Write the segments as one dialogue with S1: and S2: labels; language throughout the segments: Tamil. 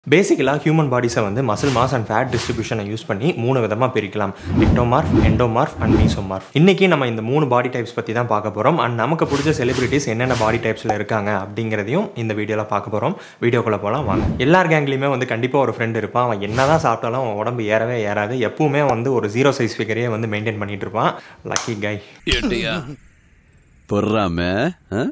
S1: பேசிக்கலாக ஹியூமன் பாடிஸை வந்து மசில் மாஸ் அண்ட் ஃபேட் டிஸ்ட்ரிபியூஷனை யூஸ் பண்ணி மூணு விதமாக பிரிக்கலாம் எக்டோமார்ஃப் எண்டோமார்ஃப் அண்ட் மீசோமார்ஃப் இன்னைக்கு நம்ம இந்த மூணு பாடி டைப்ஸ் பற்றி தான் பார்க்க போகிறோம் அண்ட் நமக்கு பிடிச்ச செலிபிரிட்டிஸ் என்னென்ன பாடி டைப்ஸில் இருக்காங்க அப்படிங்கிறதையும் இந்த வீடியோவில் பார்க்க போகிறோம் வீடியோக்குள்ளே போகலாம் வாங்க எல்லார் கேங்லேயுமே வந்து கண்டிப்பாக ஒரு ஃப்ரெண்ட் இருப்பான் அவன் என்ன தான் சாப்பிட்டாலும் அவன் உடம்பு ஏறவே ஏறாது எப்பவுமே வந்து ஒரு ஜீரோ சைஸ் ஃபிகரையே வந்து மெயின்டைன் பண்ணிட்டு இருப்பான் லக்கி கை
S2: ஏட்டையா பொறாம ஆ?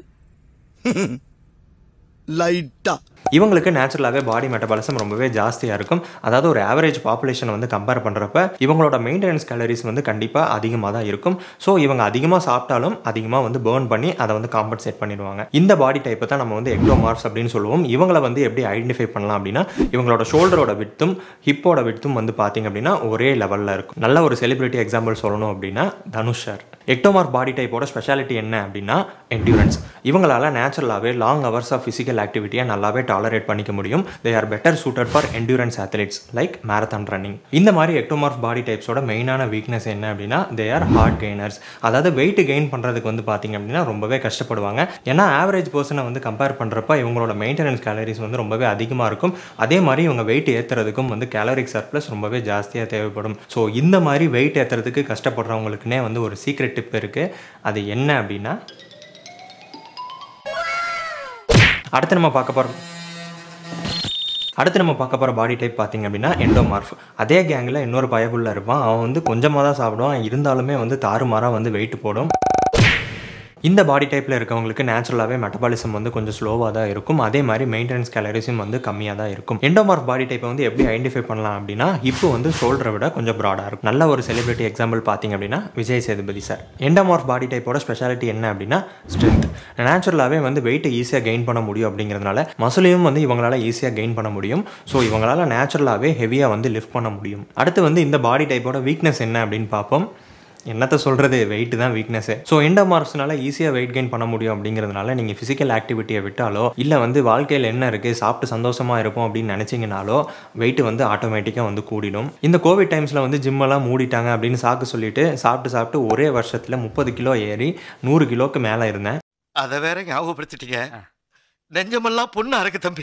S3: லைட்டா
S1: இவங்களுக்கு நேச்சுரலாகவே பாடி மெட்டபாலிசம் ரொம்பவே ஜாஸ்தியாக இருக்கும் அதாவது ஒரு ஆவரேஜ் பாப்புலேஷன் வந்து கம்பேர் பண்ணுறப்ப இவங்களோட மெயின்டெனன்ஸ் கேலரிஸ் வந்து கண்டிப்பாக அதிகமாக தான் இருக்கும் ஸோ இவங்க அதிகமாக சாப்பிட்டாலும் அதிகமாக வந்து பேர்ன் பண்ணி அதை வந்து காம்பன்சேட் பண்ணிடுவாங்க இந்த பாடி டைப்பை தான் நம்ம வந்து எக்டோமார்க்ஸ் அப்படின்னு சொல்லுவோம் இவங்களை வந்து எப்படி ஐடென்டிஃபை பண்ணலாம் அப்படின்னா இவங்களோட ஷோல்டரோட வித்தும் ஹிப்போட வித்தும் வந்து பார்த்தீங்க அப்படின்னா ஒரே லெவலில் இருக்கும் நல்ல ஒரு செலிபிரிட்டி எக்ஸாம்பிள் சொல்லணும் அப்படின்னா தனுஷ் சார் எக்டோமார்க் பாடி டைப்போட ஸ்பெஷாலிட்டி என்ன அப்படின்னா என்டியூரன்ஸ் இவங்களால நேச்சுரலாகவே லாங் ஹவர்ஸ் ஆஃப் ஃபிசிக்கல் ஆக்டிவிட்டியை நல்லாவே டாலரேட் பண்ணிக்க முடியும் they are better suited for endurance athletes like marathon running இந்த மாதிரி எக்டோமார்க் பாடி டைப்ஸோட மெயினான வீக்னஸ் என்ன அப்படின்னா தே ஆர் ஹார்ட் கெய்னர்ஸ் அதாவது வெயிட் கெயின் பண்ணுறதுக்கு வந்து பார்த்தீங்க அப்படின்னா ரொம்பவே கஷ்டப்படுவாங்க ஏன்னா ஆவரேஜ் பர்சனை வந்து கம்பேர் பண்ணுறப்ப இவங்களோட மெயின்டெனன்ஸ் கேலரிஸ் வந்து ரொம்பவே அதிகமாக இருக்கும் அதே மாதிரி இவங்க வெயிட் ஏற்றுறதுக்கும் வந்து கேலரிக் சர்ப்ளஸ் ரொம்பவே ஜாஸ்தியாக தேவைப்படும் ஸோ இந்த மாதிரி வெயிட் ஏற்றுறதுக்கு கஷ்டப்படுறவங்களுக்குனே வந்து ஒரு சீக்ரெட் டிப் இருக்குது அது என்ன அப்படின்னா அடுத்து நம்ம பார்க்க போகிறோம் அடுத்து நம்ம பார்க்க போகிற பாடி டைப் பார்த்தீங்க அப்படின்னா எண்டோமார்ஃப் அதே கேங்கில் இன்னொரு பயபுள்ள இருப்பான் அவன் வந்து கொஞ்சமாக தான் சாப்பிடுவான் இருந்தாலுமே வந்து தாறுமாறாக வந்து வெயிட் போடும் இந்த பாடி டைப்பில் இருக்கவங்களுக்கு நேச்சுரலாகவே மெட்டபாலிசம் வந்து கொஞ்சம் ஸ்லோவாக தான் இருக்கும் அதே மாதிரி மெயின்டெனன்ஸ் கேலரிஸும் வந்து கம்மியாக தான் இருக்கும் எண்டோமார்க் பாடி டைப்பை வந்து எப்படி ஐடென்டிஃபை பண்ணலாம் அப்படின்னா இப்போ வந்து ஷோல்டரை விட கொஞ்சம் ப்ராடாக இருக்கும் நல்ல ஒரு செலிபிரிட்டி எக்ஸாம்பிள் பார்த்தீங்க அப்படின்னா Vijay Sethupathi sir endomorph body டைப்போட ஸ்பெஷாலிட்டி என்ன அப்படின்னா ஸ்ட்ரென்த் நேச்சுரலாகவே வந்து வெயிட்டை ஈஸியாக கெயின் பண்ண முடியும் அப்படிங்கிறதுனால மசிலையும் வந்து இவங்களால ஈஸியாக கெயின் பண்ண முடியும் ஸோ இவங்களால நேச்சுரலாகவே ஹெவியாக வந்து லிஃப்ட் பண்ண முடியும் அடுத்து வந்து இந்த பாடி டைப்போட வீக்னஸ் என்ன அப்படின்னு பார்ப்போம் என்னத்த சொல்கிறது வெயிட் தான் வீக்னஸ்ஸு ஸோ எண்டோமார்க்ஸ்னால ஈஸியாக வெயிட் கெயின் பண்ண முடியும் அப்படிங்கிறதுனால நீங்கள் ஃபிசிக்கல் ஆக்டிவிட்டியை விட்டாலோ இல்லை வந்து வாழ்க்கையில் என்ன இருக்குது சாப்பிட்டு சந்தோஷமாக இருப்போம் அப்படின்னு நினச்சிங்கனாலோ வெயிட் வந்து ஆட்டோமேட்டிக்காக வந்து கூடிடும் இந்த கோவிட் டைம்ஸில் வந்து ஜிம்மெல்லாம் மூடிட்டாங்க அப்படின்னு சாக்கு சொல்லிட்டு சாப்பிட்டு சாப்பிட்டு ஒரே வருஷத்தில் முப்பது கிலோ ஏறி நூறு கிலோக்கு மேலே இருந்தேன்
S3: அத வேற ஞாபகப்படுத்திட்டீங்க நெஞ்சமெல்லாம் பொண்ணா இருக்கு தம்பி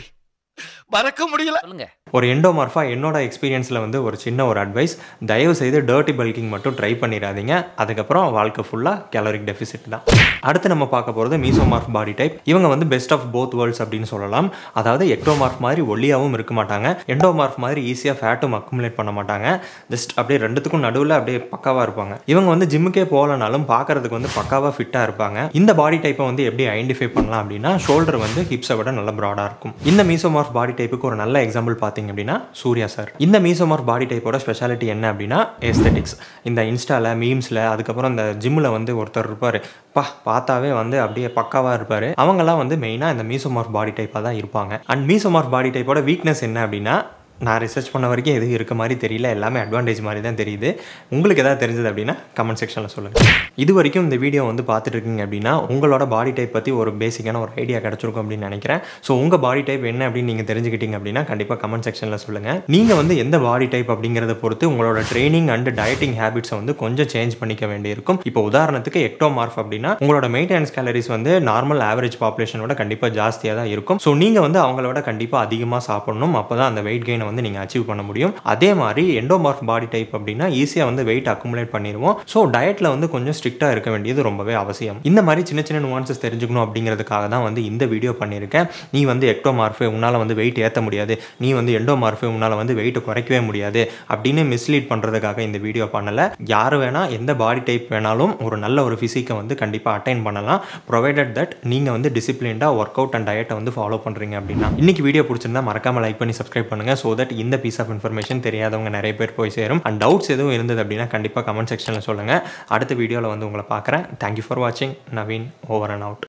S3: மறக்க முடியல
S4: சொல்லுங்க
S1: ஒரு எண்டோமார்ஃபா என்னோட எக்ஸ்பீரியன்ஸில் வந்து ஒரு சின்ன ஒரு அட்வைஸ் தயவு செய்து டர்ட்டி பல்கிங் மட்டும் ட்ரை பண்ணிடாதீங்க அதுக்கப்புறம் வாழ்க்கை ஃபுல்லாக கேலரிக் டெஃபிசிட் தான் அடுத்து நம்ம பார்க்க போகிறது மீசோமார்ஃப் பாடி டைப் இவங்க வந்து பெஸ்ட் ஆஃப் போத் வேர்ல்ட்ஸ் அப்படின்னு சொல்லலாம் அதாவது எக்டோமார்ஃப் மாதிரி ஒல்லியாகவும் இருக்க மாட்டாங்க எண்டோமார்ஃப் மாதிரி ஈஸியாக ஃபேட்டும் அக்குமுலேட் பண்ண மாட்டாங்க ஜஸ்ட் அப்படியே ரெண்டுத்துக்கும் நடுவில் அப்படியே பக்காவாக இருப்பாங்க இவங்க வந்து ஜிம்முக்கே போகலனாலும் பார்க்கறதுக்கு வந்து பக்காவாக ஃபிட்டாக இருப்பாங்க இந்த பாடி டைப்பை வந்து எப்படி ஐடென்டிஃபை பண்ணலாம் அப்படின்னா ஷோல்டர் வந்து ஹிப்ஸை விட நல்ல ப்ராடாக இருக்கும் இந்த மீசோமார்ஃப் பாடி டைப்புக்கு ஒரு நல்ல எக்ஸாம்பிள் பார்த்தீங்க அப்படின்னா சூர்யா சார் இந்த மீசோமார்ஃப் பாடி டைப்போட ஸ்பெஷாலிட்டி என்ன அப்படின்னா ஏஸ்தெட்டிக்ஸ் இந்த இன்ஸ்டாவில் மீம்ஸில் அதுக்கப்புறம் இந்த ஜிம்மில் வந்து ஒருத்தர் இருப்பார் பா பார்த்தாவே வந்து அப்படியே பக்காவாக இருப்பார் அவங்கெல்லாம் வந்து மெயினாக இந்த மீசோமார்ஃப் பாடி டைப்பாக தான் இருப்பாங்க அண்ட் மீசோமார்ஃப் பாடி டைப்போட வீக்னஸ் என்ன அப்படின்னா நான் ரிசர்ச் பண்ண வரைக்கும் எதுவும் இருக்க மாதிரி தெரியல எல்லாமே அட்வான்டேஜ் மாதிரி தான் தெரியுது உங்களுக்கு எதாவது தெரிஞ்சது அப்படின்னா கமெண்ட் செக்ஷனில் சொல்லுங்கள் இது வரைக்கும் இந்த வீடியோ வந்து பார்த்துட்டு இருக்கீங்க அப்படின்னா உங்களோட பாடி டைப் பற்றி ஒரு பேசிக்கான ஒரு ஐடியா கிடச்சிருக்கும் அப்படின்னு நினைக்கிறேன் ஸோ உங்கள் பாடி டைப் என்ன அப்படின்னு நீங்கள் தெரிஞ்சுக்கிட்டீங்க அப்படின்னா கண்டிப்பாக கமெண்ட் செக்ஷனில் சொல்லுங்கள் நீங்கள் வந்து எந்த பாடி டைப் அப்படிங்கிறத பொறுத்து உங்களோட ட்ரைனிங் அண்ட் டயட்டிங் ஹேபிட்ஸை வந்து கொஞ்சம் சேஞ்ச் பண்ணிக்க வேண்டியிருக்கும் இப்போ உதாரணத்துக்கு எக்டோமார்ஃப் அப்படின்னா உங்களோட மெயின்டெனன்ஸ் கேலரிஸ் வந்து நார்மல் ஆவரேஜ் பாப்புலேஷனோட கண்டிப்பாக ஜாஸ்தியாக தான் இருக்கும் ஸோ நீங்கள் வந்து அவங்களோட கண்டிப்பாக அதிகமாக சாப்பிடணும் அப்போ தான் அந்த வெயிட் கெயினை வந்து நீங்கள் அச்சீவ் பண்ண முடியும் அதே மாதிரி எண்டோமார்ஃப் பாடி டைப் அப்படின்னா ஈஸியாக வந்து வெயிட் அக்குமுலேட் பண்ணிடுவோம் ஸோ டயட்டில் வந்து கொஞ்சம் ஸ்ட்ரிக்டாக இருக்க வேண்டியது ரொம்பவே அவசியம் இந்த மாதிரி சின்ன சின்ன nuances தெரிஞ்சுக்கணும் அப்படிங்கிறதுக்காக தான் வந்து இந்த வீடியோ பண்ணியிருக்கேன் நீ வந்து எக்டோமார்ஃபு உன்னால் வந்து வெயிட் ஏற்ற முடியாது நீ வந்து எண்டோமார்ஃபு உன்னால் வந்து வெயிட் குறைக்கவே முடியாது அப்படின்னு மிஸ்லீட் பண்ணுறதுக்காக இந்த வீடியோ பண்ணலை யார் வேணால் எந்த பாடி டைப் வேணாலும் ஒரு நல்ல ஒரு ஃபிசிக்கை வந்து கண்டிப்பாக அட்டைன் பண்ணலாம் ப்ரொவைடட் தட் நீங்கள் வந்து டிசிப்ளின்டாக ஒர்க் அவுட் அண்ட் டயட்டை வந்து ஃபாலோ பண்ணுறீங்க அப்படின்னா இன்னைக்கு வீடியோ பிடிச்சிருந்தா மறக்காம லைக் பண்ணி சப்ஸ்கிரைப் பண்ணுங்கள் ஸோ தட் இந்த பீஸ் ஆஃப் இன்ஃபர்மேஷன் தெரியாதவங்க நிறைய பேர் போய் சேரும் அண்ட் டவுட்ஸ் எதுவும் இருந்தது அப்படின்னா கண்டிப்பாக கமெண்ட் செக்ஷனில் சொல்லுங்கள் அடுத்த வீடியோவில் வந்து உங்களை பார்க்குறேன் தேங்க்யூ ஃபார் வாட்சிங் நவீன் ஓவர் அண்ட் அவுட்